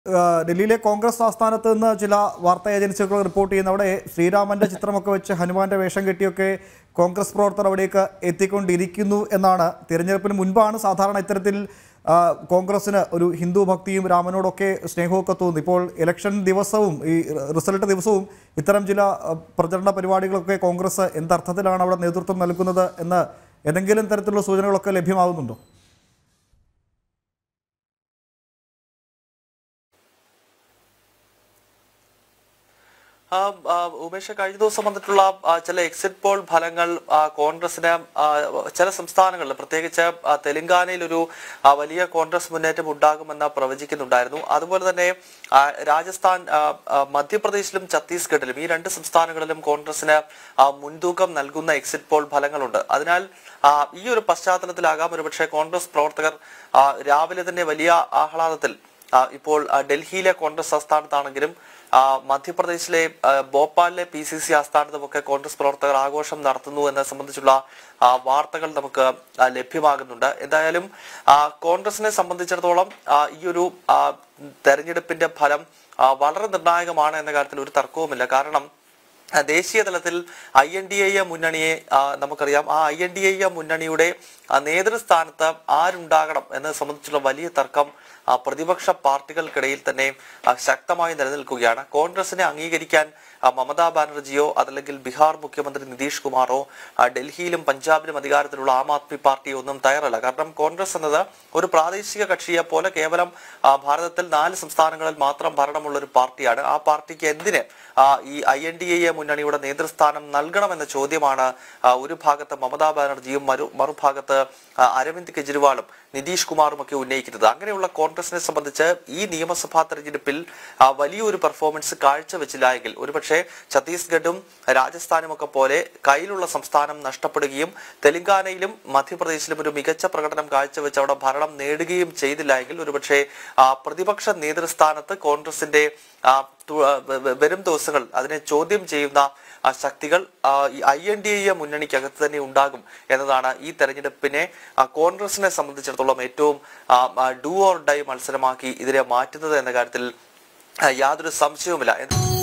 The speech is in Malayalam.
ആ, ഡൽഹിയിലെ കോൺഗ്രസ് ആസ്ഥാനത്ത് നിന്ന് ചില വാർത്താ ഏജൻസികൾ റിപ്പോർട്ട് ചെയ്യുന്ന അവിടെ ശ്രീരാമന്റെ ചിത്രമൊക്കെ വെച്ച് ഹനുമാന്റെ വേഷം കെട്ടിയൊക്കെ കോൺഗ്രസ് പ്രവർത്തകർ അവിടേക്ക് എത്തിക്കൊണ്ടിരിക്കുന്നു എന്നാണ് തിരഞ്ഞെടുപ്പിന് മുൻപാണ് സാധാരണ ഇത്തരത്തിൽ ആ, കോൺഗ്രസിന് ഒരു ഹിന്ദു ഭക്തിയും രാമനോടൊക്കെ സ്നേഹമൊക്കെ തോന്നുന്നു ഇപ്പോൾ ഇലക്ഷൻ ദിവസവും ഈ റിസൾട്ട് ദിവസവും ഇത്തരം ചില ആ, പ്രചരണ പരിപാടികളൊക്കെ കോൺഗ്രസ് എന്തർത്ഥത്തിലാണ് അവിടെ നേതൃത്വം നൽകുന്നത് എന്ന് ഏതെങ്കിലും തരത്തിലുള്ള സൂചനകളൊക്കെ ലഭ്യമാകുന്നുണ്ടോ ആ, ആ, ഉമേഷ് കഴിഞ്ഞ ദിവസം വന്നിട്ടുള്ള ആ, ചില എക്സിറ്റ് പോൾ ഫലങ്ങൾ ആ, കോൺഗ്രസിന് ആ, ചില സംസ്ഥാനങ്ങളിൽ പ്രത്യേകിച്ച് ആ, തെലങ്കാനയിൽ ഒരു ആ, വലിയ കോൺഗ്രസ് മുന്നേറ്റം ഉണ്ടാകുമെന്ന് പ്രവചിക്കുന്നുണ്ടായിരുന്നു അതുപോലെ തന്നെ ആ, രാജസ്ഥാൻ ആ, ആ, മധ്യപ്രദേശിലും ഛത്തീസ്ഗഡിലും ഈ രണ്ട് സംസ്ഥാനങ്ങളിലും കോൺഗ്രസിന് ആ, മുൻതൂക്കം നൽകുന്ന എക്സിറ്റ് പോൾ ഫലങ്ങളുണ്ട് അതിനാൽ ആ, ഈ ഒരു പശ്ചാത്തലത്തിലാകാം ഒരുപക്ഷെ കോൺഗ്രസ് പ്രവർത്തകർ ആ, രാവിലെ തന്നെ വലിയ ആഹ്ലാദത്തിൽ ആ, ഇപ്പോൾ ആ, ഡൽഹിയിലെ കോൺഗ്രസ് ആസ്ഥാനത്താണെങ്കിലും ആ, മധ്യപ്രദേശിലെ ആ, ഭോപ്പാലിലെ പി സി സി ആസ്ഥാനത്തുമൊക്കെ കോൺഗ്രസ് പ്രവർത്തകർ ആഘോഷം നടത്തുന്നു എന്നത് സംബന്ധിച്ചുള്ള ആ, വാർത്തകൾ നമുക്ക് ആ, ലഭ്യമാകുന്നുണ്ട് എന്തായാലും ആ, കോൺഗ്രസിനെ സംബന്ധിച്ചിടത്തോളം ആ, ഈ ഒരു ആ, തെരഞ്ഞെടുപ്പിന്റെ ഫലം ആ, വളരെ നിർണായകമാണ് എന്ന കാര്യത്തിൽ ഒരു തർക്കവുമില്ല കാരണം ആ, ദേശീയ തലത്തിൽ ഐ എൻ ഡി എ മുന്നണിയെ ആ, നമുക്കറിയാം ആ ഐ എൻ ഡി എ മുന്നണിയുടെ ആ, നേതൃസ്ഥാനത്ത് ആരുണ്ടാകണം എന്നത് സംബന്ധിച്ചുള്ള വലിയ തർക്കം ആ, പ്രതിപക്ഷ പാർട്ടികൾക്കിടയിൽ തന്നെ ആ, ശക്തമായി നിലനിൽക്കുകയാണ് കോൺഗ്രസിനെ അംഗീകരിക്കാൻ ആ, മമതാ ബാനർജിയോ അതല്ലെങ്കിൽ ബീഹാർ മുഖ്യമന്ത്രി നിതീഷ് കുമാറോ ആ, ഡൽഹിയിലും പഞ്ചാബിലും അധികാരത്തിലുള്ള ആം ആദ്മി പാർട്ടിയോ ഒന്നും തയ്യാറല്ല കാരണം കോൺഗ്രസ് എന്നത് ഒരു പ്രാദേശിക കക്ഷിയെ പോലെ കേവലം ആ, ഭാരതത്തിൽ നാല് സംസ്ഥാനങ്ങളിൽ മാത്രം ഭരണമുള്ള ഒരു പാർട്ടിയാണ് ആ പാർട്ടിക്ക് എന്തിന് ആ, ഈ ഐ എൻ ഡി എ മുന്നണിയുടെ നേതൃസ്ഥാനം നൽകണമെന്ന ചോദ്യമാണ് ആ, ഒരു ഭാഗത്ത് മമതാ ബാനർജിയും മറു മറുഭാഗത്ത് ആ, അരവിന്ദ് കെജ്രിവാളും നിതീഷ് കുമാറും ഒക്കെ ഉന്നയിക്കുന്നത് അങ്ങനെയുള്ള കോൺഗ്രസിനെ സംബന്ധിച്ച് ഈ നിയമസഭാ തെരഞ്ഞെടുപ്പിൽ ആ, വലിയൊരു പെർഫോമൻസ് കാഴ്ചവെച്ചില്ല എങ്കിൽ ഒരുപക്ഷെ ഛത്തീസ്ഗഡും രാജസ്ഥാനും ഒക്കെ പോലെ കയ്യിലുള്ള സംസ്ഥാനം നഷ്ടപ്പെടുകയും തെലങ്കാനയിലും മധ്യപ്രദേശിലും ഒരു മികച്ച പ്രകടനം കാഴ്ചവെച്ച് അവിടെ ഭരണം നേടുകയും ചെയ്തില്ല എങ്കിൽ ഒരുപക്ഷെ ആ, പ്രതിപക്ഷ നേതൃസ്ഥാനത്ത് കോൺഗ്രസിന്റെ ആ, തു- ആ, വ- വ- വരും ദിവസങ്ങൾ അതിനെ ചോദ്യം ചെയ്യുന്ന ആ ശക്തികൾ ആ, ഈ ഐ എൻ ഡി എ മുന്നണിക്കകത്ത് തന്നെ ഉണ്ടാകും എന്നതാണ് ഈ തെരഞ്ഞെടുപ്പിനെ ആ, കോൺഗ്രസിനെ സംബന്ധിച്ചിടത്തോളം ഏറ്റവും ഡു ഓർ ഡൈ മത്സരമാക്കി ഇതിനെ മാറ്റുന്നത് എന്ന കാര്യത്തിൽ ആ, യാതൊരു സംശയവുമില്ല